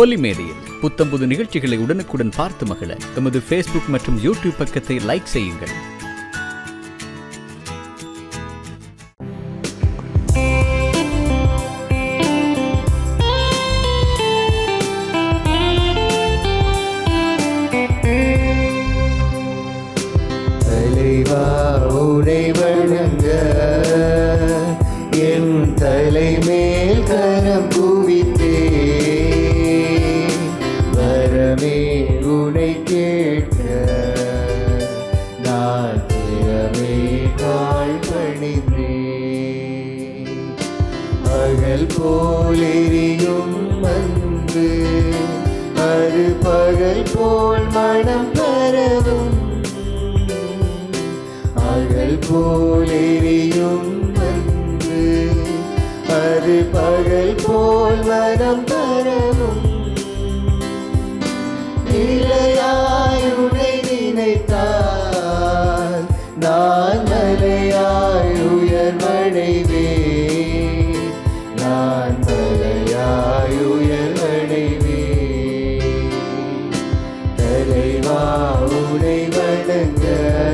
பொலிமேடையில் புத்தம்புது நிகழ்ச்சிகளை உடனுக்குடன் பார்த்து மகிழ எமது ஃபேஸ்புக் மற்றும் யூடியூப் பக்கத்தை லைக் செய்யுங்கள் தலைவா உரை வணங்க என் தலைமேல் கரம் குவித்தே வரமே உனை கேட்க நான் திறமே கால் பணிந்தேன் பகல் போல் எரியும் அன்பு அது பகல் போல் மனம் பரவும் பகல் போல் எரியும் அன்பு அது பகல் போல் மனம் பரவும் நிலையாய் உனை நினைத்தால் நான் மலையாய் உயர்வடைவேன் நான் மலையாய் உயர்வடைவேன் தலைவா உனை வணங்க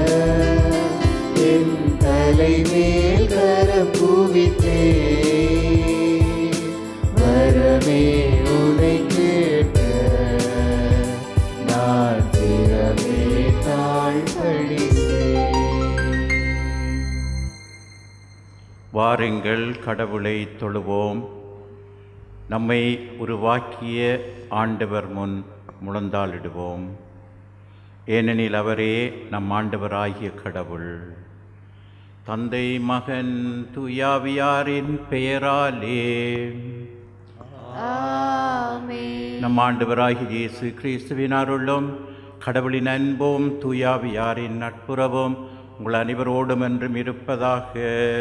என் தலைமேல் கரம் குவித்தே வரமே உனை கேட்க நான் திறமே தாழ் வாருங்கள் கடவுளை தொழுவோம் நம்மை உருவாக்கிய ஆண்டவர் முன் முழந்தாளிடுவோம் ஏனெனில் அவரே நம் ஆண்டவராகிய கடவுள் தந்தை மகன் துயாவியாரின் பெயராலே நம் ஆண்டவராகிய இயேசு கிறிஸ்துவின் அருளும் கடவுளின் அன்பும் தூயாவியாரின் நட்புறவும் உங்கள் அனைவரோடும் என்றும் இருப்பதாக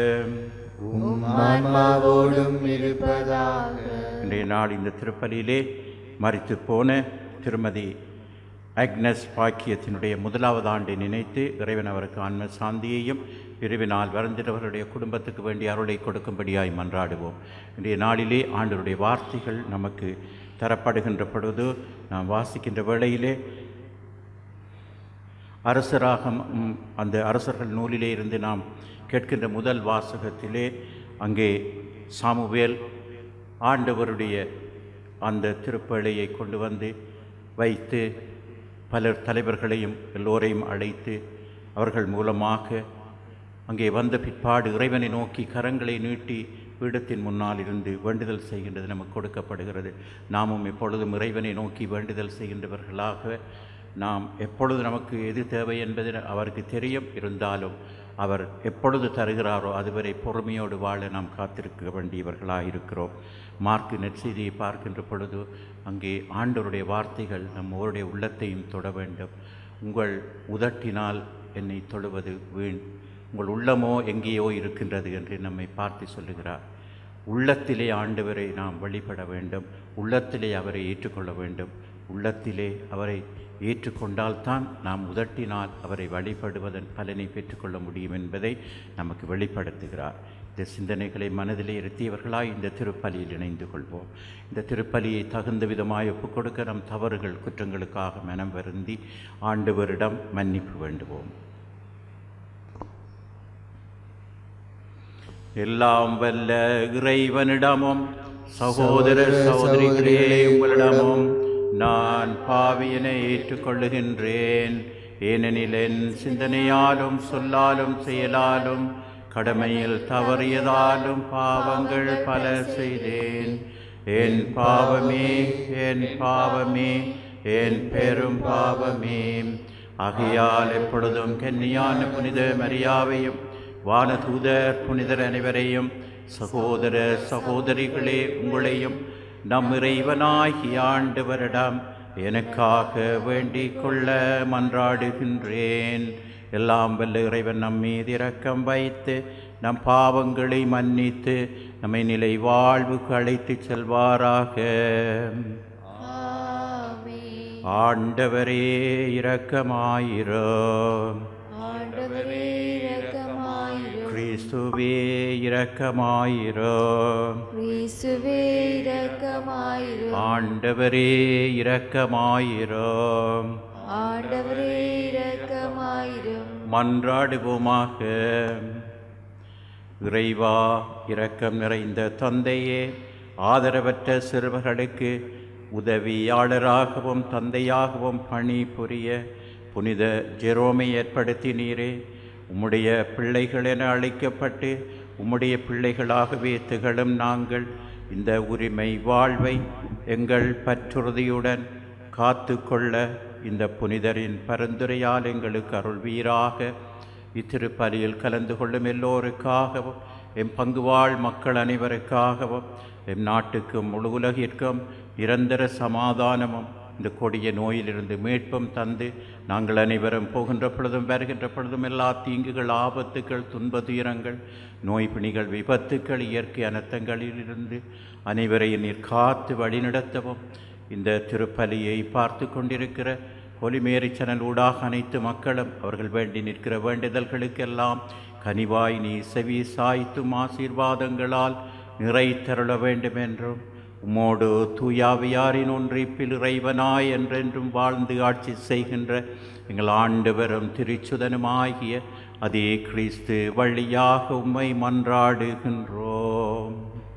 ஆன்மாவோடும் இருப்பதாக இன்றைய நாள் இந்த திருப்பலியிலே மறித்து போன திருமதி அக்னஸ் பாக்கியத்தினுடைய முதலாவது ஆண்டை நினைத்து இறைவன் அவருக்கு ஆன்ம சாந்தியையும் பிரிவினால் வருந்தினவருடைய குடும்பத்துக்கு வேண்டிய அருளை கொடுக்கும்படியாய் மன்றாடுவோம் இன்றைய நாளிலே ஆண்டவருடைய வார்த்தைகள் நமக்கு தரப்படுகின்ற பொழுது நாம் வாசிக்கின்ற வேளையிலே அரசராகம் ம், அந்த அரசர்கள் நூலிலே இருந்து நாம் கேட்கின்ற முதல் வாசகத்திலே அங்கே சாமுவேல் ஆண்டவருடைய அந்த திருப்பலியை கொண்டு வந்து வைத்து பலர் தலைவர்களையும் எல்லோரையும் அழைத்து அவர்கள் மூலமாக அங்கே வந்த பிற்பாடு இறைவனை நோக்கி கரங்களை நீட்டி பீடத்தின் முன்னால் இருந்து வேண்டுதல் செய்கின்றது நமக்கு கொடுக்கப்படுகிறது நாமும் எப்பொழுதும் இறைவனை நோக்கி வேண்டுதல் செய்கின்றவர்களாக நாம் எப்பொழுது நமக்கு எது தேவை என்பது அவருக்கு தெரியும் இருந்தாலும் அவர் எப்பொழுது தருகிறாரோ அதுவரை பொறுமையோடு வாழ நாம் காத்திருக்க வேண்டியவர்களாக இருக்கிறோம் மார்க்கு நெற்செய்தியை பார்க்கின்ற பொழுது அங்கே ஆண்டவருடைய வார்த்தைகள் நம்மோருடைய உள்ளத்தையும் தொட வேண்டும் உங்கள் உதட்டினால் என்னை தொடுவது வீண் உங்கள் உள்ளமோ எங்கேயோ இருக்கின்றது என்று நம்மை பார்த்து சொல்லுகிறார் உள்ளத்திலே ஆண்டவரை நாம் வழிபட வேண்டும் உள்ளத்திலே அவரை ஏற்றுக்கொள்ள வேண்டும் உள்ளத்திலே அவரை ஏற்றுக்கொண்டால்தான் நாம் உதட்டினால் அவரை வழிபடுவதன் பலனை பெற்றுக்கொள்ள முடியும் என்பதை நமக்கு வெளிப்படுத்துகிறார் இந்த சிந்தனைகளை மனதிலே இருத்தியவர்களாய் இந்த திருப்பலியில் இணைந்து கொள்வோம் இந்த திருப்பலியை தகுந்த விதமாய் ஒப்புக் கொடுக்க நம் தவறுகள் குற்றங்களுக்காக மனம் வருந்தி ஆண்டவரிடம் மன்னிப்பு வேண்டுவோம் எல்லாம் வல்ல இறைவனிடமும் சகோதர சகோதரிகளே உங்களிடமும் நான் பாவியனை ஏற்றுக்கொள்ளுகின்றேன் ஏனெனில் என் சிந்தனையாலும் சொல்லாலும் செயலாலும் கடமையில் தவறியதாலும் பாவங்கள் பல செய்தேன் என் பாவமே என் பாவமே என் பெரும் பாவமே ஆகையால் எப்பொழுதும் கன்னியான புனித மரியாவையும் வானதூதர் புனிதர் அனைவரையும் சகோதர சகோதரிகளே உங்களையும் நம் இறைவனாகி ஆண்டவரிடம் எனக்காக வேண்டிக் கொள்ள மன்றாடுகின்றேன் எல்லாம் வல்ல இறைவன் நம் மீது இரக்கம் வைத்து நம் பாவங்களை மன்னித்து நம்மை நிலை வாழ்வுக்கு அழைத்துச் செல்வாராக ஆண்டவரே இரக்கமாயிரும் ஆண்டவரே இரக்கமாயிரும் கிறிஸ்துவே இரக்கமாயிரும் கிறிஸ்துவே இரக்கமாயிரும் ஆண்டவரே இரக்கமாயிரும் ஆண்டவரே இரக்கமாயிரும் மன்றாடுவோமாக இறைவா இரக்கம் நிறைந்த தந்தையே ஆதரவற்ற சிறுவர்களுக்கு உதவியாளராகவும் தந்தையாகவும் பணி புரிய புனித ஜெரோமை ஏற்படுத்தினீரே உம்முடைய பிள்ளைகள் என அழைக்கப்பட்டு உம்முடைய பிள்ளைகளாகவே திகழும் நாங்கள் இந்த உரிமை வாழ்வை எங்கள் பற்றுறுதியுடன் காத்து கொள்ள இந்த புனிதரின் பரிந்துரையால் எங்களுக்கு அருள்வீராக இத்திருப்பலியில் கலந்து கொள்ளும் எல்லோருக்காகவும் எம் பங்குவாழ் மக்கள் அனைவருக்காகவும் எம் நாட்டுக்கும் முழு உலகிற்கும் நிரந்தர சமாதானமும் இந்த கொடிய நோயிலிருந்து மீட்பும் தந்து நாங்கள் அனைவரும் போகின்ற பொழுதும் வருகின்ற பொழுதும் எல்லா தீங்குகள் ஆபத்துக்கள் துன்ப துயரங்கள் நோய் பிணிகள் விபத்துக்கள் இயற்கை அனர்த்தங்களிலிருந்து அனைவரையும் நீர் காத்து வழிநடத்தவும் இந்த திருப்பலியை பார்த்து கொண்டிருக்கிற ஒலிமேரி சேனல் ஊடாக அனைத்து மக்களும் அவர்கள் வேண்டி நிற்கிற வேண்டுதல்களுக்கெல்லாம் கனிவாய் நீ செவி சாய்த்தும் ஆசீர்வாதங்களால் நிறை தருள வேண்டும் என்றும் உம்மோடு தூயாவியாரின் ஒன்றிப்பில் இறைவனாய் என்றென்றும் வாழ்ந்து ஆட்சி செய்கின்ற எங்கள் ஆண்டவரும் திருச்சுதனுமாகிய அதே கிறிஸ்து வழியாக உம்மை மன்றாடுகின்றோம்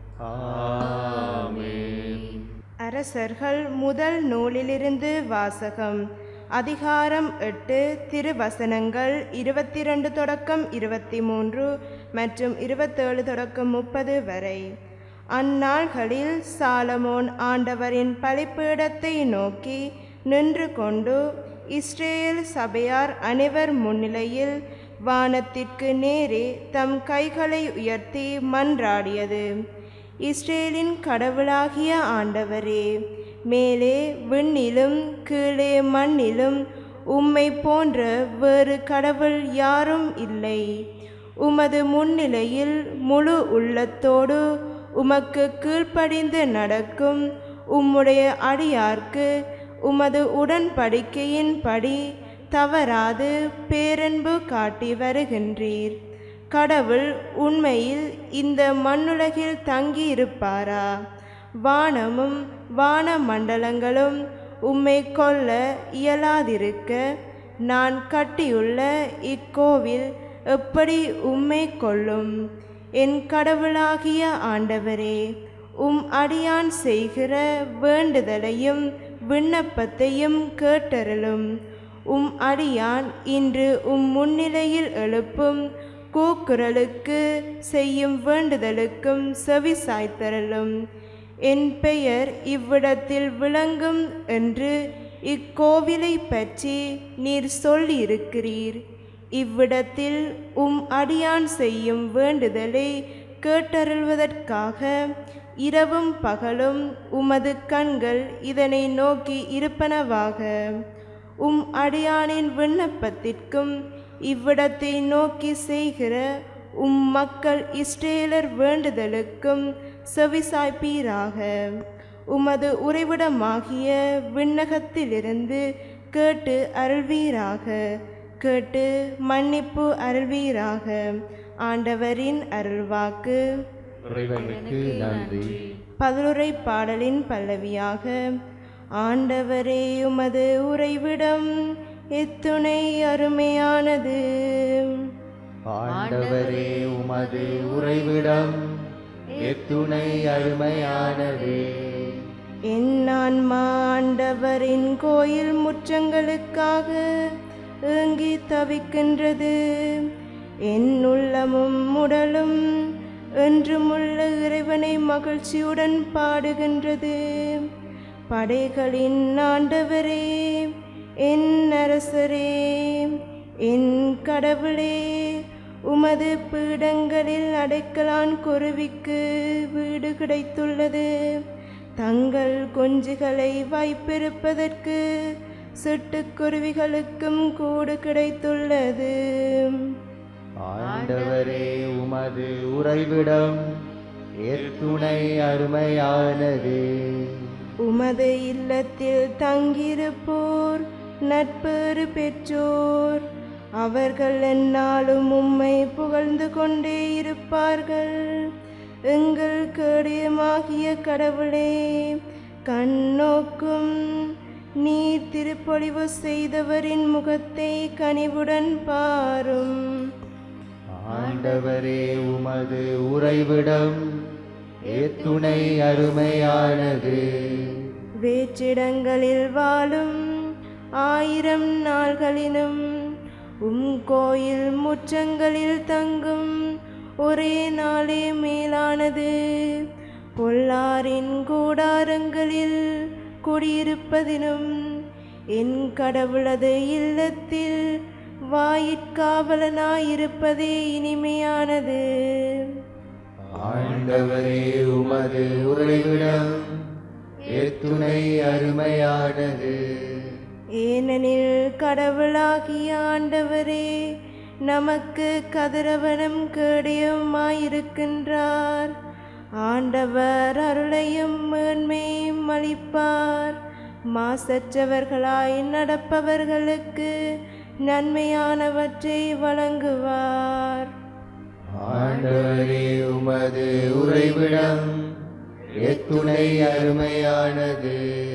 அரசர்கள் முதல் நூலிலிருந்து வாசகம் அதிகாரம் எட்டு திருவசனங்கள் இருபத்தி ரெண்டு தொடக்கம் இருபத்தி மூன்று மற்றும் இருபத்தேழு தொடக்கம் முப்பது வரை அந்நாள்களில் சாலமோன் ஆண்டவரின் பலிப்பீடத்தை நோக்கி நின்று கொண்டு இஸ்ரேல் சபையார் அனைவர் முன்னிலையில் வானத்திற்கு நேரே தம் கைகளை உயர்த்தி மன்றாடியது இஸ்ரேலின் கடவுளாகிய ஆண்டவரே மேலே விண்ணிலும் கீழே மண்ணிலும் உம்மை போன்ற வேறு கடவுள் யாரும் இல்லை உமது முன்னிலையில் முழு உள்ளத்தோடு உமக்கு கீழ்ப்படிந்து நடக்கும் உம்முடைய அடியார்க்கு உமது உடன்படிக்கையின்படி தவறாது பேரன்பு காட்டி வருகின்றீர் கடவுள் உண்மையில் இந்த மண்ணுலகில் தங்கியிருப்பாரா வானமும் வான மண்டலங்களும் உம்மை கொல்ல இயலாதிருக்க நான் கட்டியுள்ள இக்கோவில் எப்படி உம்மை கொல்லும் என் கடவுளாகிய ஆண்டவரே உம் அடியான் செய்கிற வேண்டுதலையும் விண்ணப்பத்தையும் கேட்டருளும் உம் அடியான் இன்று உம் முன்னிலையில் எழுப்பும் கூக்குரலுக்கு செய்யும் வேண்டுதலுக்கும் செவி சாய்த்தரலும் என் பெயர் இவ்விடத்தில் விளங்கும் என்று இக்கோவிலை பற்றி நீர் சொல்லியிருக்கிறீர் இவ்விடத்தில் உம் அடியான் செய்யும் வேண்டுதலை கேட்டருள்வதற்காக இரவும் பகலும் உமது கண்கள் இதனை நோக்கி இருப்பனவாக உம் அடியானின் விண்ணப்பத்திற்கும் இவ்விடத்தை நோக்கி செய்கிற உம் மக்கள் இஸ்ரேலர் வேண்டுதலுக்கும் செவிசாய்ப்பீராக உமது உறைவிடமாகிய விண்ணகத்திலிருந்து கேட்டு அருள்வீராக கேட்டு மன்னிப்பு அருள்வீராக ஆண்டவரின் அருள்வாக்கு இறைவனுக்கு நன்றி பதிலுரை பாடலின் பல்லவியாக ஆண்டவரே உமது உறைவிடம் எத்துணை அருமையானது ஆண்டவரே உமது உறைவிடம் எத்துணை அருமையானது என் ஆன்மா ஆண்டவரின் கோயில் முற்றங்களுக்காக ஏங்கி தவிக்கின்றது என் உள்ளமும் உடலும் என்றுமுள்ள இறைவனை மகிழ்ச்சியுடன் பாடுகின்றது படைகளின் ஆண்டவரே என் அரசரே என் கடவுளே உமது பீடங்களில் அடைக்கலான் குருவிக்கு வீடு கிடைத்துள்ளது தங்கள் குஞ்சுகளை வைப்பிருப்பதற்கு சிட்டுக்குருவிகளுக்கும் கூடு கிடைத்துள்ளது ஆண்டவரே உமது உறைவிடம் எத்துணை அருமையானது உமது இல்லத்தில் தங்கியிருப்போர் நட்பேறு பெற்றோர் அவர்கள் எந்நாளும் உம்மை புகழ்ந்து கொண்டே இருப்பார்கள் எங்கள் கேடயமாகிய கடவுளே கண்ணோக்கும் நீர் திருப்பொழிவு செய்தவரின் முகத்தை கனிவுடன் பாரும் ஆண்டவரே உமது உறைவிடம் ஏத்துணை அருமையானது வேற்றிடங்களில் வாழும் ஆயிரம் நாள்களிலும் உம் கோயில் முற்றங்களில் தங்கும் ஒரே நாளே மேலானது பொல்லாரின் கூடாரங்களில் குடியிருப்பதிலும் என் கடவுளது இல்லத்தில் வாயிற்காவலனாயிருப்பதே இனிமையானது ஆண்டவரே உமது உறைவிடம் ஏத்துணை அருமையானது ஏனெனில் கடவுளாகிய ஆண்டவரே நமக்கு கதிரவனும் கேடயமாயிருக்கின்றார் ஆண்டவர் அருளையும் மேன்மையும் அளிப்பார் மாசற்றவர்களாய் நடப்பவர்களுக்கு நன்மையானவற்றை வழங்குவார் ஆண்டவரே உமது உறைவிடம் ஏத்துணை அருமையானது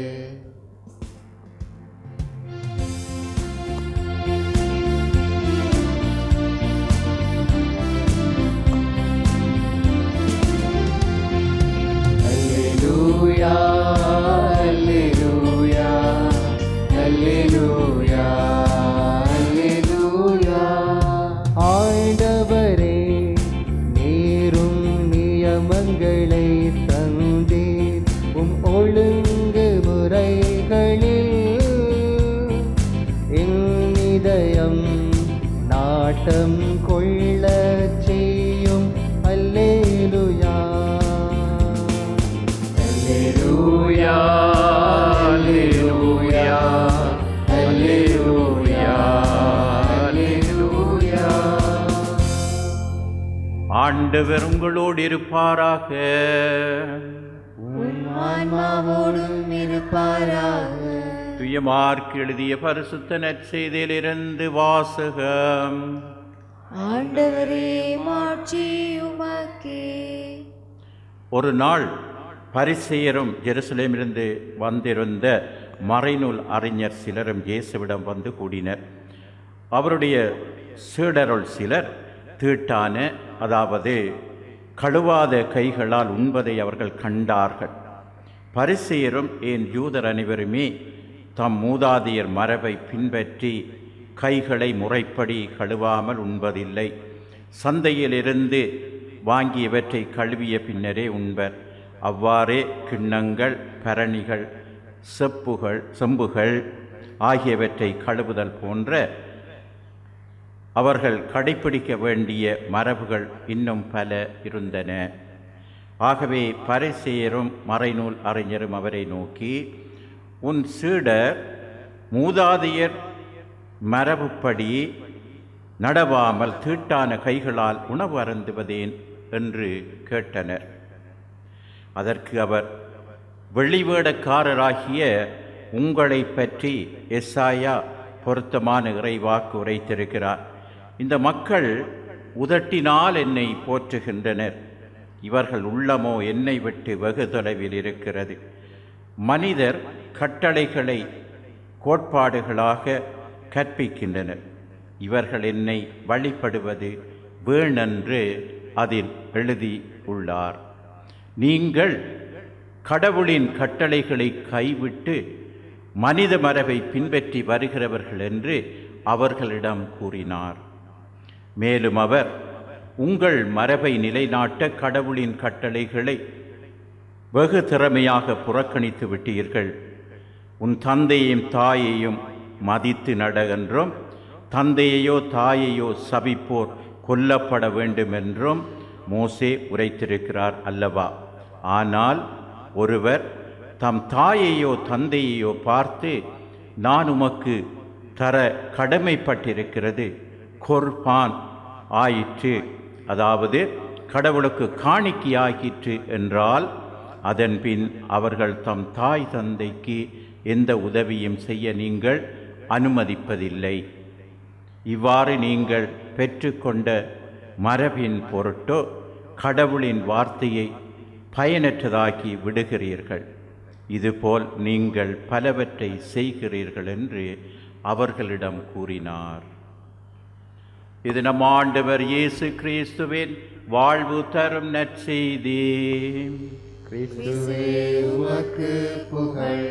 அல்லேலூயா அல்லேலூயா அல்லேலூயா அல்லேலூயா ஆண்டவரே நீரும் நியமங்களை தந்தீர் உம் ஒழுங்கு முறைகளில் என் இதயம் நாட்டம் கொள்ள செய்யும் அல்லேலுயா அல்லேலூயா அல்லேலூயா அல்லேலூயா அல்லேலூயா ஆண்டவர் உங்களோடு இருப்பாராக ஆன்மாவோடும் இருப்பாராக துயமார்க்கு எழுதிய பரிசுத்த நற்செய்தியிலிருந்து வாசகம் ஆண்டவரே மாட்சி உமக்கே ஒரு நாள் பரிசெயரும் ஜெருசலேமிலிருந்து வந்திருந்த மறைநூல் அறிஞர் சிலரும் இயேசுவிடம் வந்து கூடினர் அவருடைய சீடருள் சிலர் தீட்டான அதாவது கழுவாத கைகளால் உண்பதை அவர்கள் கண்டார்கள் பரிசெயரும் ஏன் யூதர் அனைவருமே தம் மூதாதையர் மரபை பின்பற்றி கைகளை முறைப்படி கழுவாமல் உண்பதில்லை சந்தையிலிருந்து வாங்கியவற்றை கழுவிய பின்னரே உண்பர் அவ்வாறே கிண்ணங்கள் பரணிகள் செப்புகள் செம்புகள் ஆகியவற்றை கழுவுதல் போன்ற அவர்கள் கடைப்பிடிக்க வேண்டிய மரபுகள் இன்னும் பல இருந்தன ஆகவே பரிசேயரும் மறைநூல் அறிஞரும் அவரை நோக்கி உன் சீடர் மூதாதையர் மரபுப்படி நடவாமல் தீட்டான கைகளால் உணவு அருந்துவதேன் என்று கேட்டனர் அதற்கு அவர் வெளிவேடக்காரராகிய உங்களை பற்றி எஸ்ஆயா பொருத்தமான இறைவாக்கு உரைத்திருக்கிறார் இந்த மக்கள் உதட்டினால் என்னை போற்றுகின்றனர் இவர்கள் உள்ளமோ என்னை விட்டு வெகு தொலைவில் இருக்கிறது மனிதர் கட்டளைகளை கோட்பாடுகளாக கற்பிக்கின்றனர் இவர்கள் என்னை வழிபடுவது வேணென்று அதில் எழுதி உள்ளார் நீங்கள் கடவுளின் கட்டளைகளை கைவிட்டு மனித மரபை பின்பற்றி வருகிறவர்கள் என்று அவர்களிடம் கூறினார் மேலும் அவர் உங்கள் மரபை நிலைநாட்ட கடவுளின் கட்டளைகளை வெகு திறமையாக புறக்கணித்து விட்டீர்கள் உன் தந்தையையும் தாயையும் மதித்து நட என்றும் தந்தையையோ தாயையோ சபிப்போர் கொல்லப்பட வேண்டும் என்றும் மோசே உரைத்திருக்கிறார் அல்லவா ஆனால் ஒருவர் தம் தாயையோ தந்தையையோ பார்த்து நான் உமக்கு தர கடமைப்பட்டிருக்கிறது கொர்பான் ஆயிற்று அதாவது கடவுளுக்கு காணிக்கையாகிற்று என்றால் அதன்பின் அவர்கள் தம் தாய் தந்தைக்கு எந்த உதவியும் செய்ய நீங்கள் அனுமதிப்பதில்லை இவ்வாறு நீங்கள் பெற்றுக்கொண்ட மரபின் பொருட்டோ கடவுளின் வார்த்தையை பயனற்றதாக்கி விடுகிறீர்கள் இதுபோல் நீங்கள் பலவற்றை செய்கிறீர்கள் என்று அவர்களிடம் கூறினார் இது நம் ஆண்டவர் இயேசு கிறிஸ்துவின் வாழ்வு தரும் நற்செய்தி கிறிஸ்துவே உமக்கு புகழ்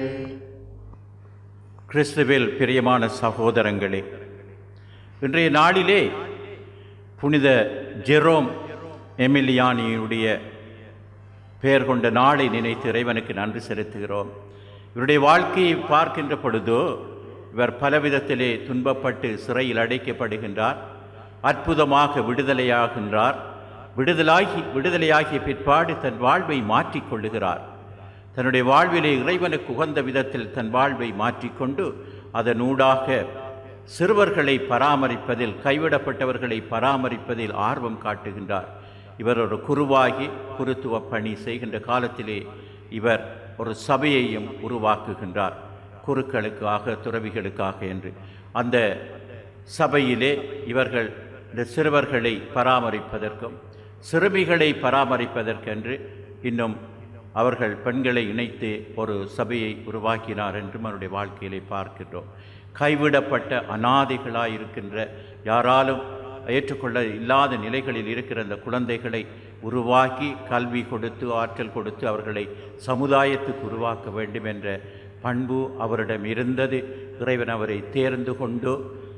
கிறிஸ்துவில் பிரியமான சகோதரங்களே இன்றைய நாளிலே புனித ஜெரோம் எமிலியானியுடைய பெயர் கொண்ட நாளை நினைத்து இறைவனுக்கு நன்றி செலுத்துகிறோம் இவருடைய வாழ்க்கையை பார்க்கின்ற பொழுதோ இவர் பலவிதத்திலே துன்பப்பட்டு சிறையில் அடைக்கப்படுகின்றார் அற்புதமாக விடுதலையாகின்றார் விடுதலாகி விடுதலையாகிய பிற்பாடு தன் வாழ்வை மாற்றிக்கொள்ளுகிறார் தன்னுடைய வாழ்விலே இறைவனுக்கு உகந்த விதத்தில் தன் வாழ்வை மாற்றிக்கொண்டு அதனூடாக சிறுவர்களை பராமரிப்பதில் கைவிடப்பட்டவர்களை பராமரிப்பதில் ஆர்வம் காட்டுகின்றார் இவர் ஒரு குருவாகி குருத்துவ பணி செய்கின்ற காலத்திலே இவர் ஒரு சபையையும் உருவாக்குகின்றார் குருக்களுக்காக துறவிகளுக்காக என்று அந்த சபையிலே இவர்கள் இந்த சிறுவர்களை பராமரிப்பதற்கும் சிறுமிகளை பராமரிப்பதற்கென்று இன்னும் அவர்கள் பெண்களை இணைத்து ஒரு சபையை உருவாக்கினார் என்றும் அவருடைய வாழ்க்கையிலே பார்க்கின்றோம் கைவிடப்பட்ட அனாதைகளாய் இருக்கின்ற யாராலும் ஏற்றுக்கொள்ள இல்லாத நிலைகளில் இருக்கிற அந்த குழந்தைகளை உருவாக்கி கல்வி கொடுத்து ஆற்றல் கொடுத்து அவர்களை சமுதாயத்துக்கு உருவாக்க வேண்டும் என்ற பண்பு அவரிடம் இருந்தது இறைவன் அவரை தேர்ந்து கொண்டு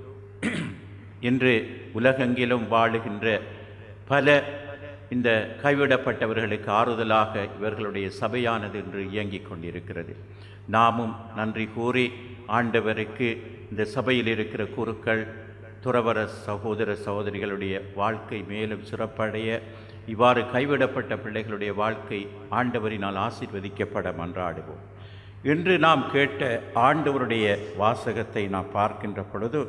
இன்று உலகெங்கிலும் வாழுகின்ற பல இந்த கைவிடப்பட்டவர்களுக்கு ஆறுதலாக இவர்களுடைய சபையானது இன்று இயங்கிக் கொண்டிருக்கிறது நாமும் நன்றி கூறி ஆண்டவருக்கு இந்த சபையில் இருக்கிற குருக்கள் துறவர சகோதர சகோதரிகளுடைய வாழ்க்கை மேலும் சிறப்படைய இவ்வாறு கைவிடப்பட்ட பிள்ளைகளுடைய வாழ்க்கை ஆண்டவரினால் ஆசீர்வதிக்கப்பட மன்றாடுவோம் இன்று நாம் கேட்ட ஆண்டவருடைய வாசகத்தை நாம் பார்க்கின்ற பொழுது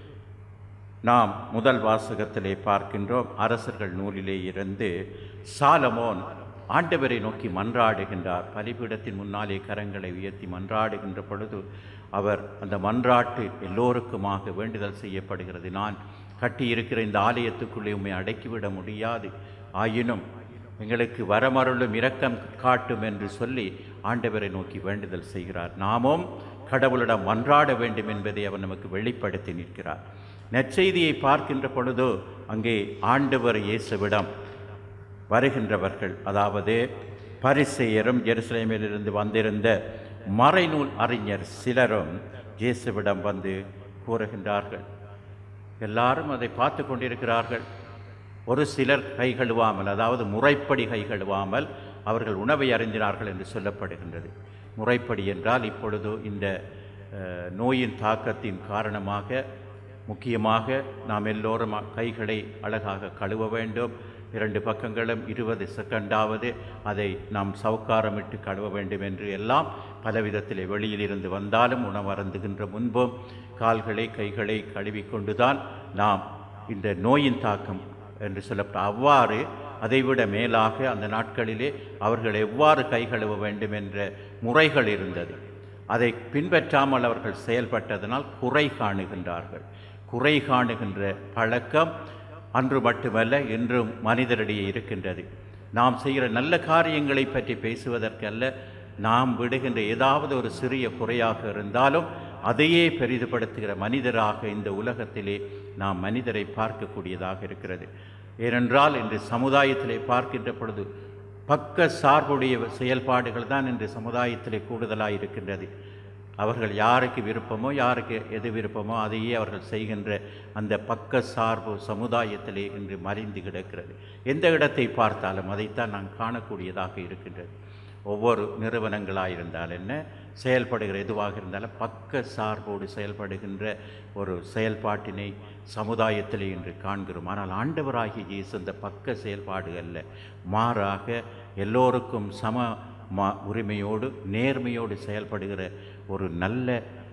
நாம் முதல் வாசகத்திலே பார்க்கின்றோம் அரசர்கள் நூலிலே இருந்து சாலமோன் ஆண்டவரை நோக்கி மன்றாடுகின்றார் பலிபீடத்தின் முன்னாலே கரங்களை உயர்த்தி மன்றாடுகின்ற பொழுது அவர் அந்த மன்றாட்டு எல்லோருக்குமாக வேண்டுதல் செய்யப்படுகிறது நான் கட்டியிருக்கிற இந்த ஆலயத்துக்குள்ளே உண்மை அடக்கிவிட முடியாது ஆயினும் எங்களுக்கு வரமருளும் இரக்கம் காட்டும் என்று சொல்லி ஆண்டவரை நோக்கி வேண்டுதல் செய்கிறார் நாமும் கடவுளிடம் மன்றாட வேண்டும் என்பதை அவர் நமக்கு வெளிப்படுத்தி நிற்கிறார் நற்செய்தியை பார்க்கின்ற பொழுதோ அங்கே ஆண்டவர் இயேசுவிடம் வருகின்றவர்கள் அதாவது பரிசெயரும் எருசலேமிலிருந்து வந்திருந்த மறைநூல் அறிஞர் சிலரும் இயேசுவிடம் வந்து கூறுகின்றார்கள் எல்லாரும் அதை பார்த்து கொண்டிருக்கிறார்கள் ஒரு சிலர் கை கழுவாமல் அதாவது முறைப்படி கை கழுவாமல் அவர்கள் உணவை அறிந்தினார்கள் என்று சொல்லப்படுகின்றது முறைப்படி என்றால் இப்பொழுது இந்த அஹ், நோயின் தாக்கத்தின் காரணமாக முக்கியமாக நாம் எல்லோரும் கைகளை அழகாக கழுவ வேண்டும் இரண்டு பக்கங்களும் இருபது செகண்டாவது அதை நாம் சவுக்காரமிட்டு கழுவ வேண்டும் என்று எல்லாம் பலவிதத்திலே வெளியிலிருந்து வந்தாலும் உணவு அருந்துகின்ற முன்பும் கால்களை கைகளை கழுவிக்கொண்டுதான் நாம் இந்த நோயின் தாக்கம் என்று சொல்லப்பட்ட அவ்வாறு அதைவிட மேலாக அந்த நாட்களிலே அவர்கள் எவ்வாறு கை கழுவ வேண்டும் என்ற முறைகள் இருந்தது அதை பின்பற்றாமல் அவர்கள் செயல்பட்டதனால் குறை காணுகின்றார்கள் குறை காணுகின்ற பழக்கம் அன்று மட்டுமல்ல இன்றும் மனிதரிடையே இருக்கின்றது நாம் செய்கிற நல்ல காரியங்களை பற்றி பேசுவதற்கல்ல நாம் விடுகின்ற ஏதாவது ஒரு சிறிய குறையாக இருந்தாலும் அதையே பெரிதுபடுத்துகிற மனிதராக இந்த உலகத்திலே நாம் மனிதரை பார்க்கக்கூடியதாக இருக்கிறது ஏனென்றால் இன்று சமுதாயத்திலே பார்க்கின்ற பொழுது பக்க சார்புடைய செயல்பாடுகள் தான் இன்று சமுதாயத்திலே கூடுதலாக இருக்கின்றது அவர்கள் யாருக்கு விருப்பமோ யாருக்கு எது விருப்பமோ அதையே அவர்கள் செய்கின்ற அந்த பக்க சார்பு சமுதாயத்திலே இன்று மறைந்து கிடக்கிறது எந்த இடத்தை பார்த்தாலும் அதைத்தான் நாம் காணக்கூடியதாக இருக்கின்றது ஒவ்வொரு நிறுவனங்களாக இருந்தால் என்ன செயல்படுகிற எதுவாக இருந்தாலும் பக்க சார்போடு செயல்படுகின்ற ஒரு செயல்பாட்டினை சமுதாயத்திலே இன்று காண்கிறோம் ஆனால் ஆண்டவராகிய இயேசு அந்த பக்க செயல்பாடு அல்ல மாறாக எல்லோருக்கும் சம மா உரிமையோடு நேர்மையோடு செயல்படுகிற ஒரு நல்ல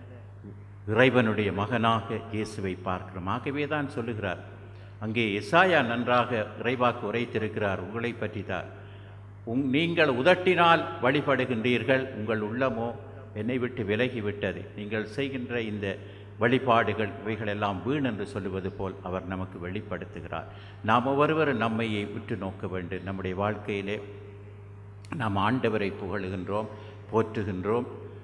இறைவனுடைய மகனாக இயேசுவை பார்க்கிறோம் ஆகவே தான் சொல்லுகிறார் அங்கே எசாயா நன்றாக இறைவாக்கு உரைத்திருக்கிறார் உங்களை பற்றி தான் உங் நீங்கள் உதட்டினால் வழிபடுகின்றீர்கள் உங்கள் உள்ளமோ என்னை விட்டு விலகி விட்டது நீங்கள் செய்கின்ற இந்த வழிபாடுகள் இவைகளெல்லாம் வீண் என்று சொல்லுவது போல் அவர் நமக்கு வெளிப்படுத்துகிறார் நாம் ஒவ்வொருவரும் நம்மையே உற்று நோக்க வேண்டும் நம்முடைய வாழ்க்கையிலே நாம் ஆண்டவரை புகழுகின்றோம் போற்றுகின்றோம்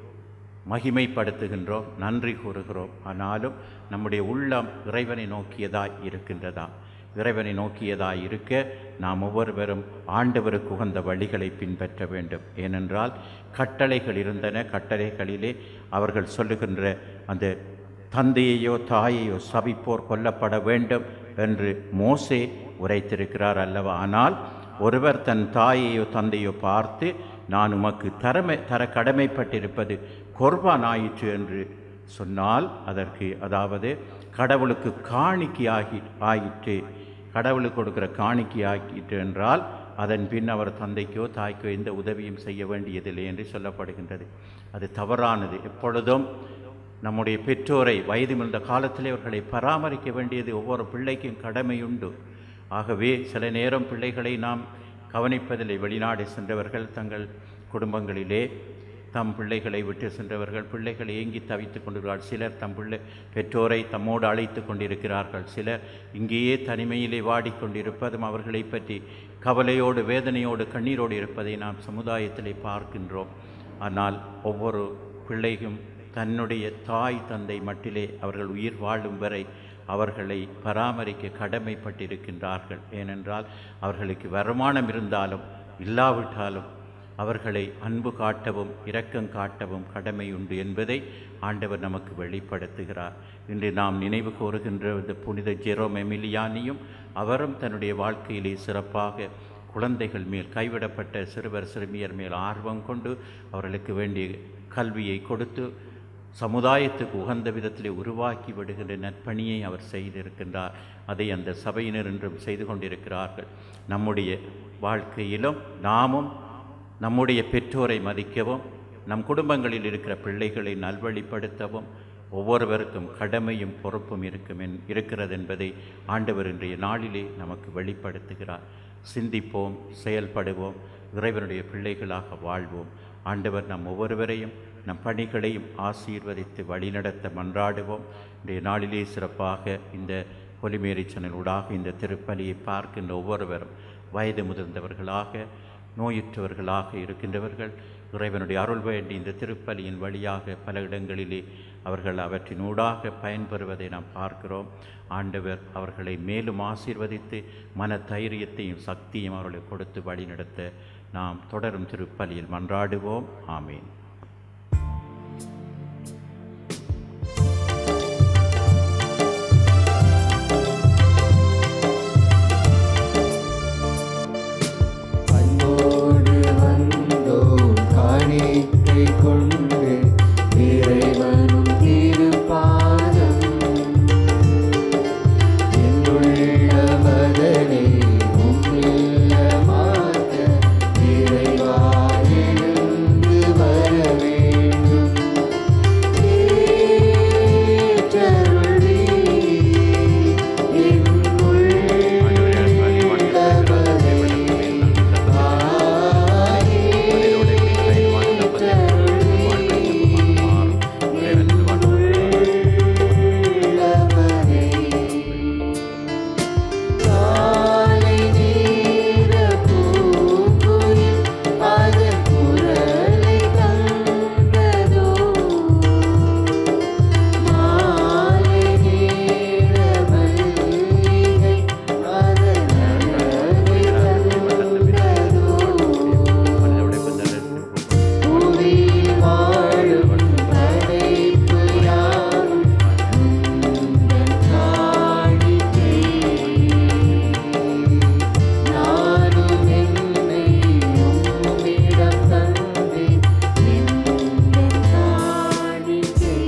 மகிமைப்படுத்துகின்றோம் நன்றி கூறுகிறோம் ஆனாலும் நம்முடைய உள்ளம் இறைவனை நோக்கியதாய் இருக்கின்றதா இறைவனை நோக்கியதாய் இருக்க நாம் ஒவ்வொருவரும் ஆண்டவருக்கு உகந்த வழிகளை பின்பற்ற வேண்டும் ஏனென்றால் கட்டளைகள் இருந்தன கட்டளைகளிலே அவர்கள் சொல்லுகின்ற அந்த தந்தையையோ தாயையோ சபிப்போர் கொல்லப்பட வேண்டும் என்று மோசே உரைத்திருக்கிறார் அல்லவா ஆனால் ஒருவர் தன் தாயையோ தந்தையோ பார்த்து நான் உமக்கு தரமை தர கடமைப்பட்டிருப்பது கொர்பான் ஆயிற்று என்று சொன்னால் அதற்கு அதாவது கடவுளுக்கு காணிக்கை ஆகி ஆயிற்று கடவுளுக்கு கொடுக்கிற காணிக்கை ஆகிட்டு என்றால் அதன் பின் அவர் தந்தைக்கோ தாய்க்கோ எந்த உதவியும் செய்ய வேண்டியதில்லை என்று சொல்லப்படுகின்றது அது தவறானது எப்பொழுதும் நம்முடைய பெற்றோரை வயது முந்த காலத்திலே அவர்களை பராமரிக்க வேண்டியது ஒவ்வொரு பிள்ளைக்கும் கடமையுண்டு ஆகவே சில நேரம் பிள்ளைகளை நாம் கவனிப்பதில்லை வெளிநாடு சென்றவர்கள் தங்கள் குடும்பங்களிலே தம் பிள்ளைகளை விட்டு சென்றவர்கள் பிள்ளைகளை ஏங்கி தவித்துக் கொண்டிருக்கிறார்கள் சிலர் தம் பிள்ளை பெற்றோரை தம்மோடு அழைத்து கொண்டிருக்கிறார்கள் சிலர் இங்கேயே தனிமையிலே வாடிக்கொண்டிருப்பதும் அவர்களை பற்றி கவலையோடு வேதனையோடு கண்ணீரோடு இருப்பதை நாம் சமுதாயத்திலே பார்க்கின்றோம் ஆனால் ஒவ்வொரு பிள்ளையும் தன்னுடைய தாய் தந்தை மட்டிலே அவர்கள் உயிர் வாழும் வரை அவர்களை பராமரிக்க கடமைப்பட்டிருக்கின்றார்கள் ஏனென்றால் அவர்களுக்கு வருமானம் இருந்தாலும் இல்லாவிட்டாலும் அவர்களை அன்பு காட்டவும் இரக்கம் காட்டவும் கடமை உண்டு என்பதை ஆண்டவர் நமக்கு வெளிப்படுத்துகிறார் இன்று நாம் நினைவு கூறுகின்ற இந்த புனித ஜெரோம் எமிலியானியும் அவரும் தன்னுடைய வாழ்க்கையிலே சிறப்பாக குழந்தைகள் மேல் கைவிடப்பட்ட சிறுவர் சிறுமியர் மேல் ஆர்வம் கொண்டு அவர்களுக்கு வேண்டிய கல்வியை கொடுத்து சமுதாயத்துக்கு உகந்த விதத்திலே உருவாக்கி விடுகின்ற நற்பணியை அவர் செய்திருக்கின்றார் அதை அந்த சபையினர் என்றும் செய்து கொண்டிருக்கிறார்கள் நம்முடைய வாழ்க்கையிலும் நாமும் நம்முடைய பெற்றோரை மதிக்கவும் நம் குடும்பங்களில் இருக்கிற பிள்ளைகளை நல்வழிப்படுத்தவும் ஒவ்வொருவருக்கும் கடமையும் பொறுப்பும் இருக்கும் என் இருக்கிறது என்பதை ஆண்டவர் இன்றைய நாளிலே நமக்கு வெளிப்படுத்துகிறார் சிந்திப்போம் செயல்படுவோம் இறைவனுடைய பிள்ளைகளாக வாழ்வோம் ஆண்டவர் நம் ஒவ்வொருவரையும் நம் பணிகளையும் ஆசீர்வதித்து வழிநடத்த மன்றாடுவோம் இன்றைய நாளிலே சிறப்பாக இந்த பொலிமேரிச்சனூடாக இந்த திருப்பலியை பார்க்கின்ற ஒவ்வொருவரும் வயது முதிர்ந்தவர்களாக நோயுற்றவர்களாக இருக்கின்றவர்கள் இறைவனுடைய அருள் வேண்டி இந்த திருப்பலியின் வழியாக பல இடங்களிலே அவர்கள் அவற்றினூடாக பயன்பெறுவதை நாம் பார்க்கிறோம் ஆண்டவர் அவர்களை மேலும் ஆசீர்வதித்து மன தைரியத்தையும் சக்தியும் அவர்களுக்கு கொடுத்து வழிநடத்த நாம் தொடரும் திருப்பலியில் மன்றாடுவோம் ஆமீன் அன்போடு வந்தோம் காணிக்கை கொண்டு இறைவனும் திருப்பாதம் என்னுள்ளவதனை உம்மில்லமாக்க இறைவா எழுந்து வர வேண்டும் ஏற்றருளி என் உள்ளவதை காலை நேர பூங்குயில் அதன் குரலை தந்ததோ மாலை நேர மல்லிகை அதன் அழகை தந்ததோ புவியில் வாழும் படைப்பு யாவும் உந்தன் காணிக்கை. நானும் என்னை உம்மிடம் தந்தேன், எந்தன் காணிக்கை.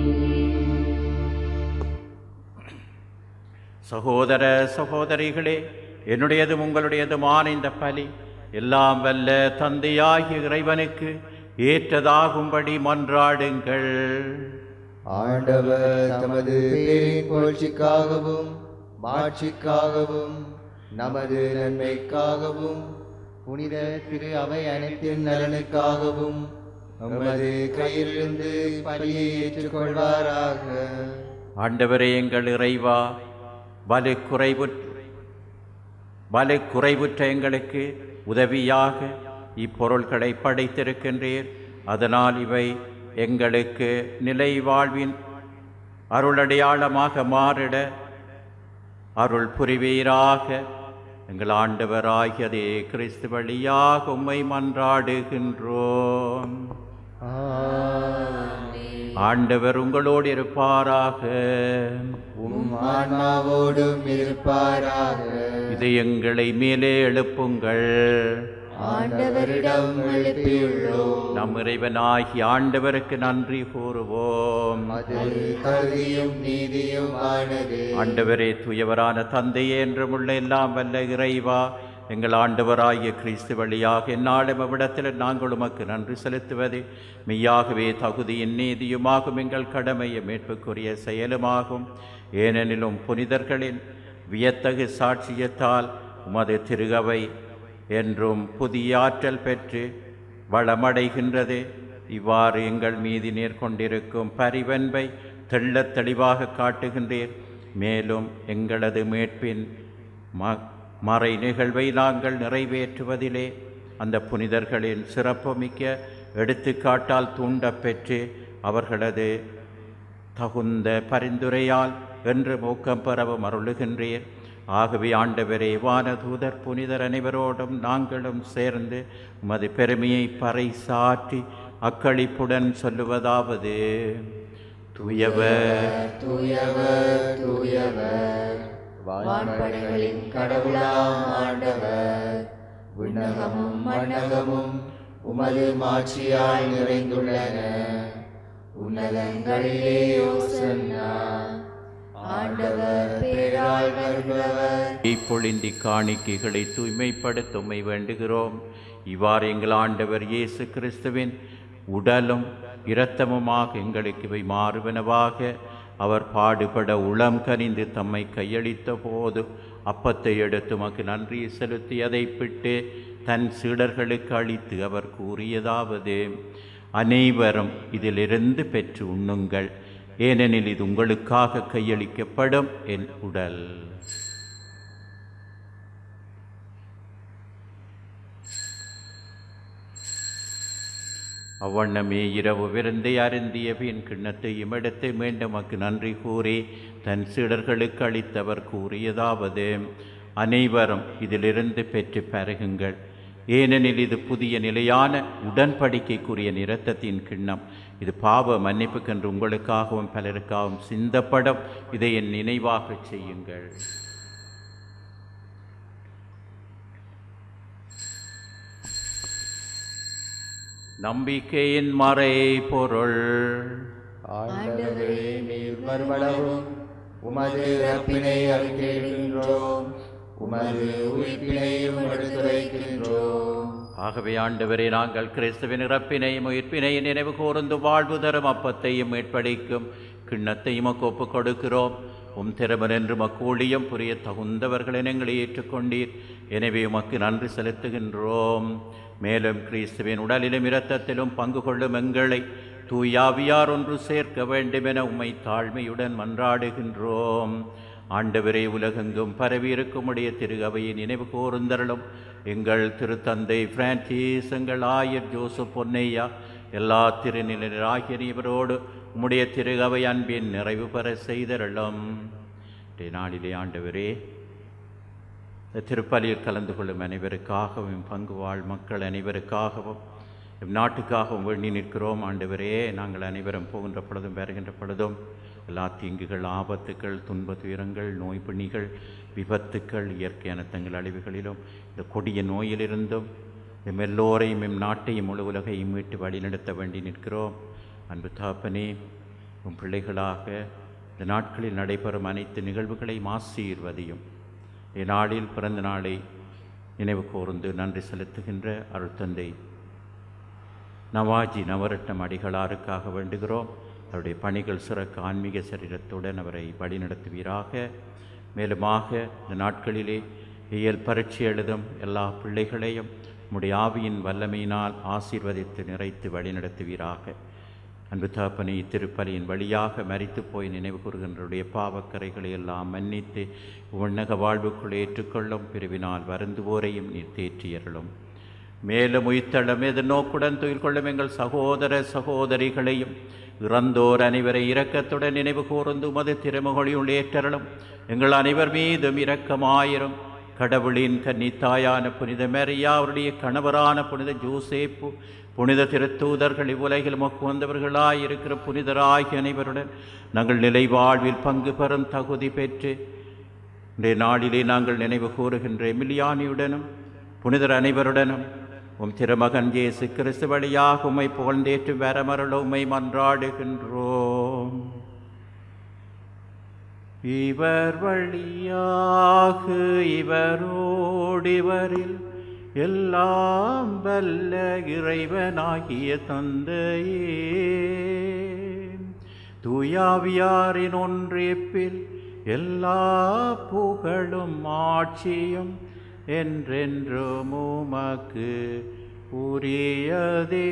சகோதர சகோதரிகளே என்னுடையதும் உங்களுடையதுமான இந்த பலி எல்லாம் வல்ல தந்தையாகிய இறைவனுக்கு ஏற்றதாகும்படி மன்றாடுங்கள் ஆண்டவர் தமது பேரின் புகழ்ச்சிக்காகவும் மாட்சிக்காகவும் நமது நன்மைக்காகவும் புனித திரு அவை அனைத்தின் நலனுக்காகவும் நமது கையிலிருந்து பலியை ஏற்றுக்கொள்வாராக ஆண்டவரே எங்கள் இறைவா வலு குறைவு வலு குறைவுற்ற எங்களுக்கு உதவியாக இப்பொருள்களை படைத்திருக்கின்றீர் அதனால் இவை எங்களுக்கு நிலை வாழ்வின் அருளடையாளமாக மாறிட அருள் புரிவீராக எங்கள் ஆண்டவராகியதே கிறிஸ்து வழியாக உம்மை மன்றாடுகின்றோம் ஆண்டவர் உங்களோடு இருப்பாராக உம் ஆன்மாவோடும் இருப்பாராக இது எங்களை மேலே எழுப்புங்கள் ஆண்டவரிடம் எழுப்பியுள்ளோம் நம் இறைவனாகி ஆண்டவருக்கு நன்றி கூறுவோம் அது தகுதியும் நீதியும் ஆனது ஆண்டவரே தூயவரான தந்தையே என்றும் உள்ள எல்லாம் வல்ல இறைவா எங்கள் ஆண்டவராகிய கிறிஸ்து வழியாக எந்நாளும் அவ்விடத்தில் நாங்கள் உமக்கு நன்றி செலுத்துவது மெய்யாகவே தகுதியின் நீதியுமாகும் எங்கள் கடமையை மீட்புக்குரிய செயலுமாகும் ஏனெனிலும் புனிதர்களின் வியத்தகு சாட்சியத்தால் உமது திருகவை என்றும் புதிய ஆற்றல் பெற்று வளமடைகின்றது இவ்வாறு எங்கள் மீது நேர்கொண்டிருக்கும் பரிவன்பை தெள்ளத் தெளிவாக காட்டுகின்றீர் மேலும் எங்களது மீட்பின் ம மறை நிகழ்வை நாங்கள் நிறைவேற்றுவதிலே அந்த புனிதர்களின் சிறப்புமிக்க எடுத்துக்காட்டால் தூண்டப் பெற்று அவர்களது தகுந்த பரிந்துரையால் என்று ஊக்கம் பெறவும் அருளுகின்றீர் ஆகவே ஆண்டவரே வானதூதர் புனிதர் அனைவரோடும் நாங்களும் சேர்ந்து உமது பெருமையை பறைசாற்றி அக்களிப்புடன் சொல்லுவதாவது தூயவர் தூயவர் தூயவர் வான்படைகளின் கடவுளாம் ஆண்டவர் விண்ணகமும் மண்ணகமும் உமது மாட்சியால் நிறைந்துள்ளன உன்னதங்களிலே யோசன்னா ஆண்டவர் பேரால் வருகிறவர் இப்பொழிந்தி காணிக்கைகளை தூய்மைப்படுத்த உம்மை வேண்டுகிறோம் இவ்வாறு எங்கள் ஆண்டவர் இயேசு கிறிஸ்துவின் உடலும் இரத்தமுமாக எங்களுக்கு இவை மாறுவனவாக அவர் பாடுபட உளம் கனிந்து தம்மை கையளித்த போது அப்பத்தை எடுத்து உமக்கு நன்றி செலுத்தி அதை பிட்டு தன் சீடர்களுக்கு அளித்து அவர் கூறியதாவது அனைவரும் இதிலிருந்து பெற்று உண்ணுங்கள் ஏனெனில் இது உங்களுக்காக கையளிக்கப்படும் என் உடல் அவ்வண்ணமே இரவு விருந்தை அருந்திய பின் கிண்ணத்தையும் எடுத்து மீண்டும் மக்கு நன்றி கூறி தன் சீடர்களுக்கு அளித்தவர் கூறியதாவது அனைவரும் இதிலிருந்து பெற்று பருகுங்கள் ஏனெனில் இது புதிய நிலையான உடன்படிக்கைக்குரிய நிறத்தத்தின் கிண்ணம் இது பாவ மன்னிப்புக்கென்று உங்களுக்காகவும் பலருக்காகவும் சிந்தப்படும் இதை என் நினைவாகச் செய்யுங்கள் நம்பிக்கையின் மறை பொருள் ஆண்டவரே நீர் வருவளவும் உமது இறப்பினை அறிந்திருக்கின்றோம் உமது உயிர்ப்பினையும் எடுத்துரைக்கின்றோம் ஆகவே ஆண்டவரே நாங்கள் கிறிஸ்துவின் இறப்பினையும் உயிர்ப்பினையும் நினைவு கூர்ந்து வாழ்வு தரும் அப்பத்தையும் மீட்பளிக்கும் கிண்ணத்தையும் ஒப்புக் கொடுக்கிறோம் உம் திறமன் என்று மக்கூழியம் புரிய தகுந்தவர்களை எங்களை ஏற்றுக்கொண்டீர் எனவே உமக்கு நன்றி செலுத்துகின்றோம் மேலும் கிறிஸ்துவின் உடலிலும் இரத்தத்திலும் பங்கு கொள்ளும் எங்களை தூயாவியார் ஒன்று சேர்க்க வேண்டுமென உம்மை தாழ்மையுடன் மன்றாடுகின்றோம் ஆண்டவரே உலகெங்கும் பரவியிருக்கும் உடைய திரு அவையை நினைவு கூர்ந்தருளும் எங்கள் திருத்தந்தை பிரான்சிஸ் எங்கள் ஆயர் ஜோசப் பொன்னையா எல்லா திருநிலராகிய இவரோடு உம்முடைய திரு அவை அன்பின் நிறைவு பெற செய்தருளும் இன்றைய நாளிலே ஆண்டவரே இந்த திருப்பலியில் கலந்து கொள்ளும் அனைவருக்காகவும் பங்கு வாழ் மக்கள் அனைவருக்காகவும் எம் நாட்டுக்காகவும் வேண்டி நிற்கிறோம் ஆண்டவரே நாங்கள் அனைவரும் போகின்ற பொழுதும் வருகின்ற பொழுதும் எல்லா தீங்குகள் ஆபத்துக்கள் துன்ப துயரங்கள் நோய் பிணிகள் விபத்துக்கள் இயற்கையான தங்கள் அழிவுகளிலும் இந்த கொடிய நோயிலிருந்தும் எம் எல்லோரையும் எம் நாட்டையும் முழு உலகையும் மீட்டு வழிநடத்த வேண்டி நிற்கிறோம் அன்பு தாப்பனே உம் பிள்ளைகளாக இந்த நாட்களில் நடைபெறும் அனைத்து நிகழ்வுகளையும் ஆசீர்வதியும் இந்நாளில் பிறந்த நாளை நினைவு கூர்ந்து நன்றி செலுத்துகின்ற அருட்தந்தை நவாஜி நவரட்னம் அடிகளாருக்காக வேண்டுகிறோம் அவருடைய பணிகள் சிறக்க ஆன்மீக சரீரத்துடன் அவரை வழிநடத்துவீராக மேலுமாக இந்த நாட்களிலே இயல் பரீட்சை எழுதும் எல்லா பிள்ளைகளையும் உம்முடைய ஆவியின் வல்லமையினால் ஆசீர்வதித்து நிறைத்து வழிநடத்துவீராக அன்பு தாப்பனை திருப்பலியின் வழியாக மரித்து போய் நினைவு கூறுகின்றருடைய பாவக்கரைகளை எல்லாம் மன்னித்து உன்னக வாழ்வுக்குள் ஏற்றுக்கொள்ளும் பிரிவினால் வருந்துவோரையும் நீர் தேற்றியருளும் மேலும் உயிர்த்தளம் எது நோக்குடன் துயில் கொள்ளும் எங்கள் சகோதர சகோதரிகளையும் இறந்தோர் அனைவரை இரக்கத்துடன் நினைவு கூர்ந்து உமது திருமொழியுள் ஏற்றருளும் எங்கள் அனைவர் மீதும் இரக்கமாயிரும் கடவுளின் கன்னித்தாயான புனித மேரியா அவருடைய கணவரான புனித ஜோசேப்பு புனித திருத்தூதர்கள் இவ்வுலகில் மொக்கு வந்தவர்களாய் இருக்கிற புனிதராகிய அனைவருடன் நாங்கள் நிலை வாழ்வில் பங்கு பெறும் தகுதி பெற்று இன்றைய நாளிலே நாங்கள் நினைவு கூறுகின்ற எமிலியானியுடனும் புனிதர் அனைவருடனும் உம் திருமகன் இயேசு கிறிஸ்து வழியாக உம்மை புகழ்ந்தேற்று வரமருள உம்மை மன்றாடுகின்றோம் இவர் வழியாக இவரோடிவரில் எல்லாம் வல்ல இறைவனாகிய தந்தையே தூயாவியாரின் ஒன்றிப்பில் எல்லா புகழும் ஆட்சியும் என்றென்றும் உமக்கு உரியதே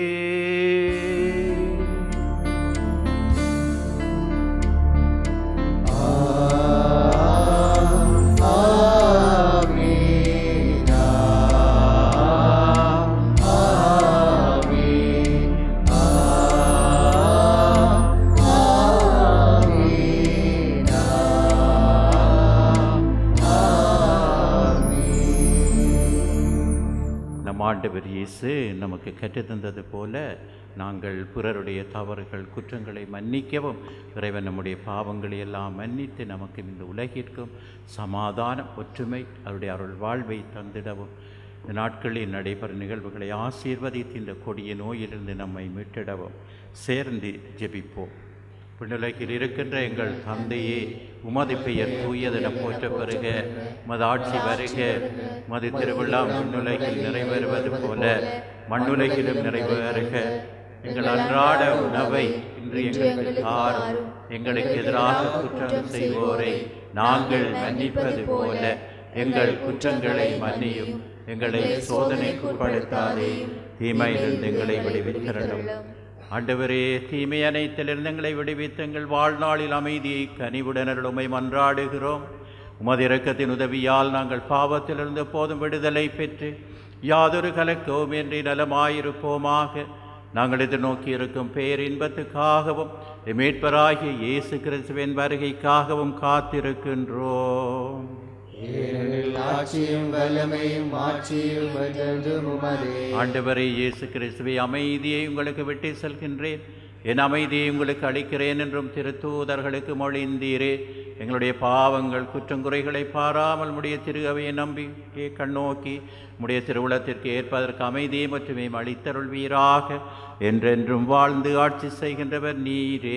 நம் ஆண்டவர் இயேசு நமக்கு கற்றுத்தந்தது போல நாங்கள் பிறருடைய தவறுகள் குற்றங்களை மன்னிக்கவும் இறைவன் நம்முடைய பாவங்களை எல்லாம் மன்னித்து நமக்கு இந்த உலகிற்கும் சமாதானம் ஒற்றுமை அவருடைய அருள் வாழ்வை தந்திடவும் இந்த நாட்களில் நடைபெறும் நிகழ்வுகளை ஆசீர்வதித்து இந்த கொடிய நோயிலிருந்து நம்மை மீட்டிடவும் சேர்ந்து ஜெபிப்போம் விண்ணுலகில் இருக்கின்ற எங்கள் தந்தையே உமது பெயர் தூயதென போற்ற பெறுக உமது ஆட்சி வருக உமது திருவிழா விண்ணுலகில் நிறைவேறுவது போல மண்ணுலகிலும் நிறைவேறுக எங்கள் அன்றாட உணவை இன்று எங்களுக்கு தாரும் எங்களுக்கு எதிராக குற்றம் செய்வோரை நாங்கள் மன்னிப்பது போல எங்கள் குற்றங்களை மன்னியும் எங்களை சோதனைக்கு உட்படுத்தாதே தீமையிலிருந்து எங்களை விடுவித்திரணும் ஆண்டவரே தீமை அனைத்திலிருந்து எங்களை விடுவித்து எங்கள் வாழ்நாளில் அமைதியை கனிவுடனருளுமை மன்றாடுகிறோம் உமது இரக்கத்தின் உதவியால் நாங்கள் பாவத்திலிருந்து போதும் விடுதலை பெற்று யாதொரு கலக்கവും என்று நலமாயிருப்போமாக நாங்கள் எதிர்நோக்கி இருக்கும் பேரின்பத்துக்காகவும் மீட்பராகிய இயேசு கிறிஸ்துவின் வருகைக்காகவும் காத்திருக்கின்றோம் ஏனெனில் ஆட்சியும் வல்லமையும் ஆட்சியும் என்றென்றும் உமதே ஆண்டவரே இயேசு கிறிஸ்துவை அமைதியை உங்களுக்கு விட்டு செல்கின்றேன் என் அமைதியை உங்களுக்கு அளிக்கிறேன் என்றும் திருத்தூதர்களுக்கு மொழிந்தீரே எங்களுடைய பாவங்கள் குற்றங்குறைகளை பாராமல் முடிய திருகவையை நம்பி கண்ணோக்கி முடிய திருவுளத்திற்கு ஏற்பதற்கு அமைதியை மட்டுமே அளித்தருள்வீராக என்றென்றும் வாழ்ந்து ஆட்சி செய்கின்றவர் நீரே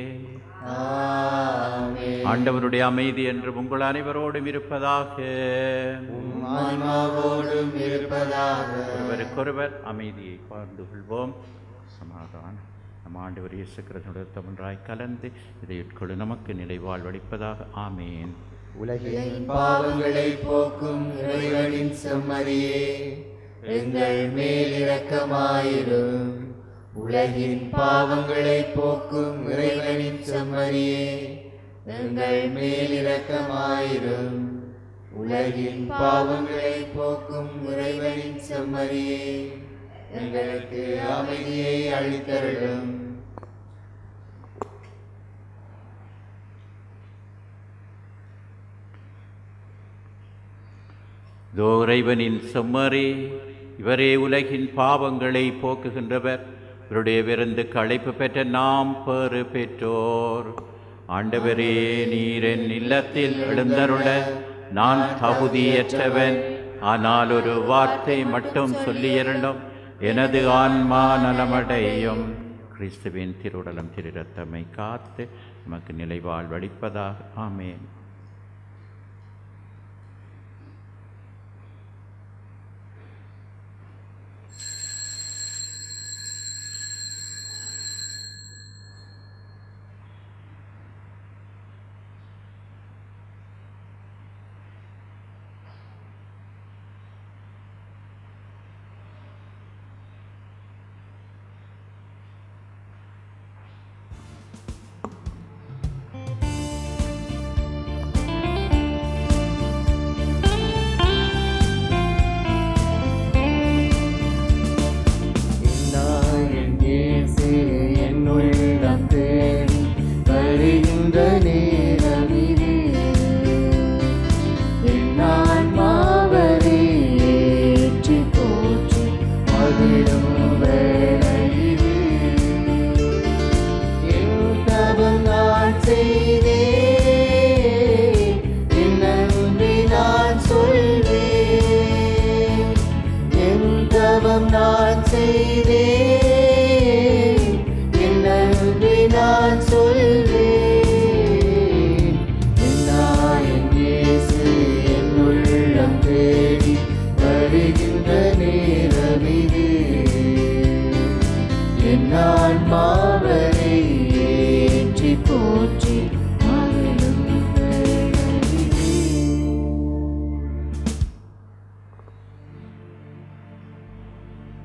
ஆமென். ஆண்டவருடைய அமைதி என்று உங்கள் அனைவரோடும் இருப்பதாக உம் ஆன்மாவோடும் இருப்பதாக ஒருவருக்கொருவர் அமைதியை பகிர்ந்து கொள்வோம் சமாதானம் நம் ஆண்டவர் இயேசு கிறிஸ்துவோடு தமிழராய் கலந்து இதை உட்கொண்டு நமக்கு நிலை வாழ்வளிப்பதாக ஆமேன் உலகின் பாவங்களை போக்கும் இறைவனின் செம்மறியே எங்கள் மேல் இரக்கமாயிரும் உலகின் பாவங்களை போக்கும் இறைவனின் செம்மறியே எங்கள் மேல் இரக்கமாயிரும் உலகின் பாவங்களை போக்கும் இறைவனின் செம்மறியே எங்களுக்கு அமைதியை அளித்தருளும் இதோ இறைவனின் செம்மறே இவரே உலகின் பாவங்களை போக்குகின்றவர் இவருடைய விருந்துக்கு அழைப்பு பெற்ற நாம் பெறு பெற்றோர் ஆண்டவரே நீர் என் இல்லத்தில் எழுந்தருள நான் தகுதியற்றவன் ஆனால் ஒரு வார்த்தை மட்டும் சொல்லியருளும் எனது ஆன்மா நலமடையும் கிறிஸ்துவின் திருவுடலம் திருரத்தமை காத்து நமக்கு நிலைவாழ்வளிப்பதாக ஆமேன்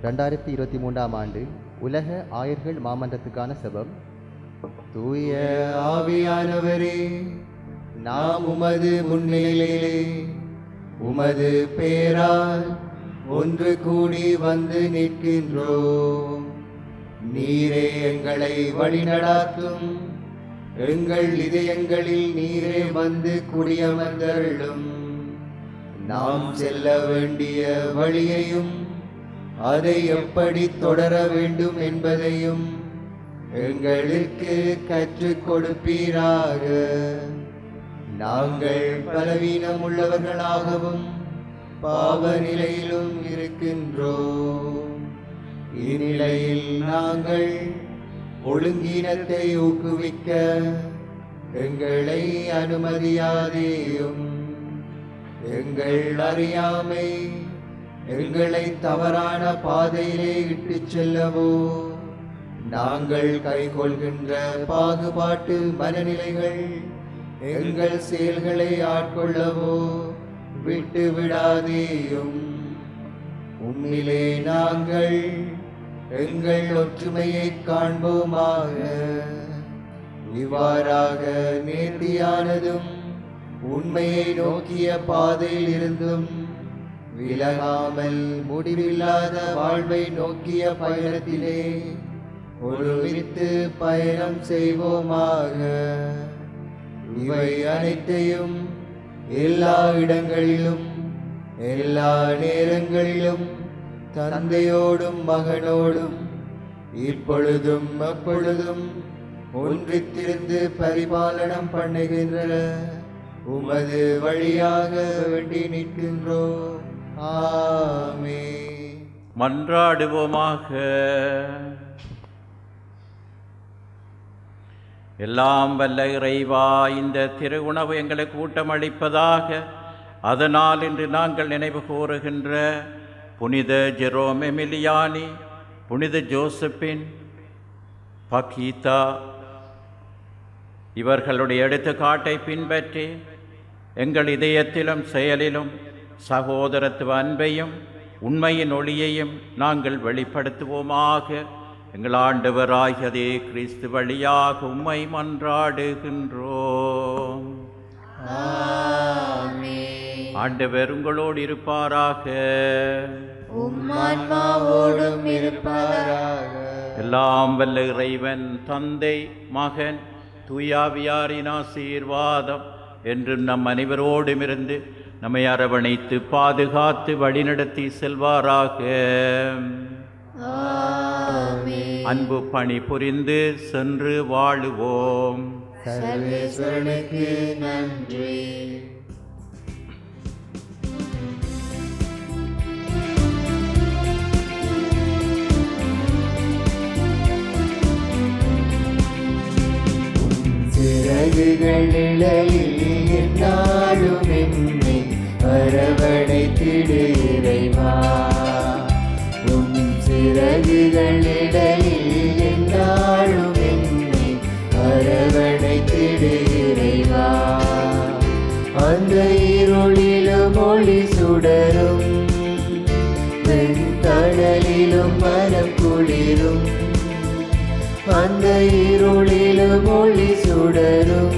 ரெண்டாயிரத்தி இருபத்தி மூன்றாம் ஆண்டு உலக ஆயர்கள் மாமன்றத்துக்கான செபம் தூய ஆவியானவரே நாம் உமது முன்னிலையிலே உமது பேரால் ஒன்று கூடி வந்து நிற்கின்றோம் நீரே எங்களை வழிநடாத்தும் எங்கள் இதயங்களில் நீரே வந்து குடியமர்ந்தருளும் நாம் செல்ல வேண்டிய வழியையும் அதை எப்படி தொடர வேண்டும் என்பதையும் எங்களுக்கு கற்றுக் கொடுப்பீராக நாங்கள் பலவீனம் உள்ளவர்களாகவும் பாவ நிலையிலும் இருக்கின்றோம் இந்நிலையில் நாங்கள் ஒழுங்கீனத்தை ஊக்குவிக்க எங்களை அனுமதியாதேயும் எங்கள் அறியாமை எங்களை தவறான பாதையிலே இட்டுச் செல்லவோ நாங்கள் கைக்கொள்கின்ற பாகுபாட்டு மனநிலைகள் எங்கள் செயல்களை ஆட்கொள்ளவோ விட்டு விடாதேயும் உம்மிலே நாங்கள் எங்கள் ஒற்றுமையை காண்போமாக இவ்வாறாக நேர்த்தியானதும் உண்மையை நோக்கிய பாதையில் இருந்தும் விலகாமல் முடிவில்லாத வாழ்வை நோக்கிய பயணத்திலே ஒருமித்து பயணம் செய்வோமாக இவை அனைத்தையும் எல்லா இடங்களிலும் எல்லா நேரங்களிலும் தந்தையோடும் மகனோடும் இப்பொழுதும் அப்பொழுதும் ஒன்றித்திருந்து பரிபாலனம் பண்ணுகின்ற உமது வழியாக வேண்டி நிற்கின்றோம் ஆமே மன்றாடுவோமாக எல்லாம் வல்ல இறைவா இந்த திருவுணவு எங்களுக்கு ஊட்டமளிப்பதாக அதனால் இன்று நாங்கள் நினைவு கூறுகின்ற புனித ஜெரோம் எமிலியானி புனித ஜோசப்பின் பகீதா இவர்களுடைய எடுத்துக்காட்டை பின்பற்றி எங்கள் இதயத்திலும் செயலிலும் சகோதரத்துவ அன்பையும் உண்மையின் ஒளியையும் நாங்கள் வெளிப்படுத்துவோமாக எங்கள் ஆண்டவராகியதே கிறிஸ்து வழியாக உம்மை மன்றாடுகின்றோம் ஆண்டவர் உங்களோடு இருப்பாராக உம்மான்மாவோடும் இருப்பாராக எல்லாம் வல்ல இறைவன் தந்தை மகன் தூயாவியாரின் ஆசீர்வாதம் என்றும் நம் அனைவரோடும் இருந்து நம்மை அரவணைத்து பாதுகாத்து வழிநடத்தி செல்வாராக அன்பு பணி புரிந்து சென்று வாழுவோம் சர்வேஸ்வரனுக்கு நன்றி சிறகுகள் நிழலில் என்னாலும் என்னை அரவணைத்திடு இறைவா உம் சிறகுகள் நிழலில் என்னாலும் என்னை அரவணைத்திடு இறைவா அந்த இருளிலும் ஒளி சுடரும் பெண் தடலிலும் மனம் குளிரும் அந்த இருளிலும் ஒளி சுடரும்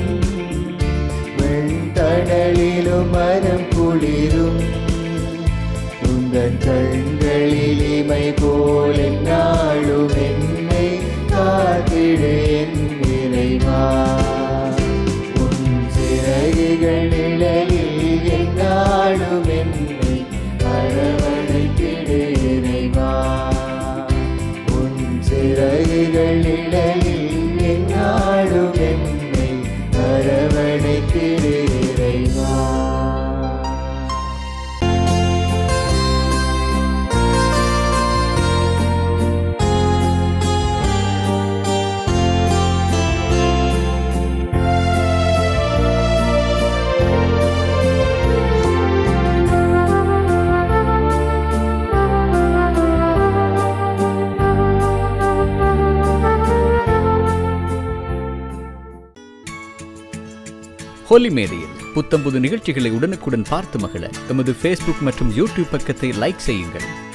வெண்தடலிலும் மனம் குளிரும் உங்கள் கண்களில் இமை போல் நாளும் என்னை காத்திடு என் இறைவா உன் சிறகுகள் நிழலில் என்னாலும் என்னை அரவணைத்திடு இறைவா உன் சிறகுகள் நிழலில் என்னாலும் என்னை அரவணைத்திடு இறைவா ஹோலி மேடையில் புத்தம்புது நிகழ்ச்சிகளை உடனுக்குடன் பார்த்து மகிழ எமது ஃபேஸ்புக் மற்றும் யூடியூப் பக்கத்தை லைக் செய்யுங்கள்